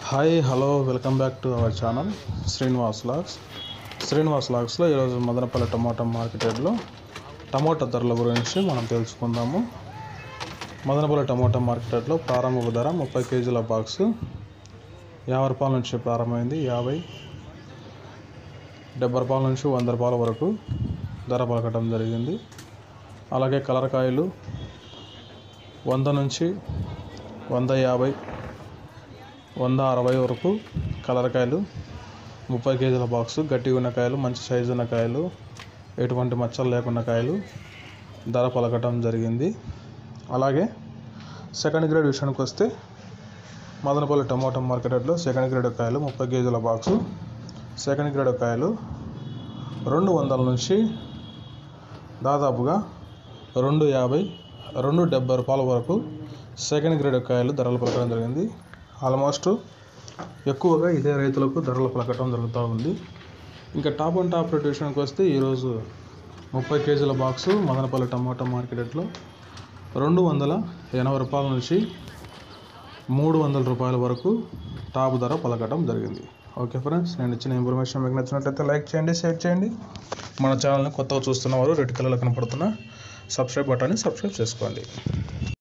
hi hello welcome back to our channel Srinivas logs Srinivas లాగ్స్లో ఈరోజు మదనపల్లి టమాటా market యార్డ్లో టమాటా ధరల గురించి మనం తెలుసుకుందాము మదనపల్లి టమాటా మార్కెట్ యార్డ్లో ప్రారంభ ధర ముప్పై కేజీల బాక్స్ యాభై రూపాయల నుంచి ప్రారంభమైంది యాభై డెబ్బై రూపాయల నుంచి వంద రూపాయల వరకు ధర పలకటం జరిగింది అలాగే కలరకాయలు వంద నుంచి వంద యాభై వంద అరవై వరకు కలరకాయలు ముప్పై కేజీల బాక్స్ గట్టిగా ఉన్న కాయలు మంచి సైజు ఉన్న కాయలు ఎటువంటి మచ్చలు లేకుండా కాయలు ధర పలకటం జరిగింది అలాగే సెకండ్ గ్రేడ్ విషయానికి వస్తే మదనపల్లి టమాటా మార్కెట్లో సెకండ్ గ్రేడ్ కాయలు ముప్పై కేజీల బాక్సు సెకండ్ గ్రేడ్ కాయలు రెండు వందల నుంచి దాదాపుగా రెండు యాభై రెండు డెబ్బై రూపాయల వరకు సెకండ్ గ్రేడ్ కాయలు ధరలు పలకడం జరిగింది ఆల్మోస్ట్ ఎక్కువగా ఇదే రైతులకు ధరలు పలకటం జరుగుతూ ఉంది ఇంకా టాప్ అండ్ టాప్ రేట్ విషయానికి వస్తే ఈరోజు ముప్పై కేజీల బాక్సు మదనపల్లి టమాటా మార్కెట్లో రెండు వందల ఎనభై రూపాయల నుంచి మూడు వందల రూపాయల వరకు టాప్ ధర పలకటం జరిగింది ఓకే ఫ్రెండ్స్ నేను ఇచ్చిన ఇన్ఫర్మేషన్ మీకు నచ్చినట్లయితే లైక్ చేయండి షేర్ చేయండి మన ఛానల్ని కొత్తగా చూస్తున్న వారు రెడ్ కలర్లో కనపడుతున్న సబ్స్క్రైబ్ బటన్ని సబ్స్క్రైబ్ చేసుకోండి